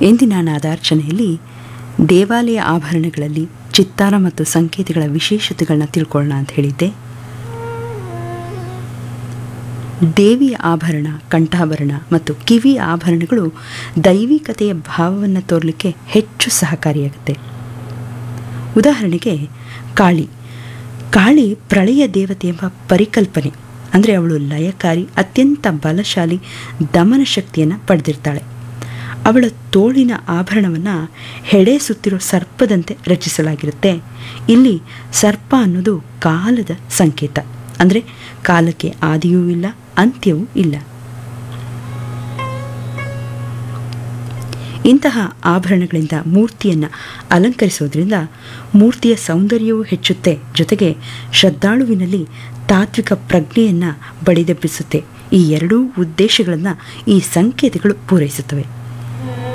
ಎಂದಿನ ನಾದಾರ್ಚನೆಯಲ್ಲಿ ದೇವಾಲಯ ಆಭರಣಗಳಲ್ಲಿ ಚಿತ್ತಾರ ಮತ್ತು ಸಂಕೇತಗಳ ವಿಶೇಷತೆಗಳನ್ನ ತಿಳ್ಕೊಳ್ಳೋಣ ಅಂತ ಹೇಳಿದ್ದೆ ದೇವಿಯ ಆಭರಣ ಕಂಠಾಭರಣ ಮತ್ತು ಕಿವಿ ಆಭರಣಗಳು ದೈವಿಕತೆಯ ಭಾವವನ್ನು ತೋರಲಿಕ್ಕೆ ಹೆಚ್ಚು ಸಹಕಾರಿಯಾಗುತ್ತೆ ಉದಾಹರಣೆಗೆ ಕಾಳಿ ಕಾಳಿ ಪ್ರಳಯ ದೇವತೆ ಎಂಬ ಪರಿಕಲ್ಪನೆ ಅಂದರೆ ಅವಳು ಲಯಕಾರಿ ಅತ್ಯಂತ ಬಲಶಾಲಿ ದಮನ ಶಕ್ತಿಯನ್ನು ಪಡೆದಿರ್ತಾಳೆ ಅವಳ ತೋಳಿನ ಆಭರಣವನ್ನು ಹೆಡೆ ಸುತ್ತಿರೋ ಸರ್ಪದಂತೆ ರಚಿಸಲಾಗಿರುತ್ತೆ ಇಲ್ಲಿ ಸರ್ಪ ಅನ್ನೋದು ಕಾಲದ ಸಂಕೇತ ಅಂದರೆ ಕಾಲಕ್ಕೆ ಆದಿಯೂ ಇಲ್ಲ ಅಂತ್ಯವೂ ಇಲ್ಲ ಇಂತಹ ಆಭರಣಗಳಿಂದ ಮೂರ್ತಿಯನ್ನು ಅಲಂಕರಿಸೋದ್ರಿಂದ ಮೂರ್ತಿಯ ಸೌಂದರ್ಯವೂ ಹೆಚ್ಚುತ್ತೆ ಜೊತೆಗೆ ಶ್ರದ್ಧಾಳುವಿನಲ್ಲಿ ತಾತ್ವಿಕ ಪ್ರಜ್ಞೆಯನ್ನು ಬಡಿದೆಬ್ಬಿಸುತ್ತೆ ಈ ಎರಡೂ ಉದ್ದೇಶಗಳನ್ನು ಈ ಸಂಕೇತಗಳು ಪೂರೈಸುತ್ತವೆ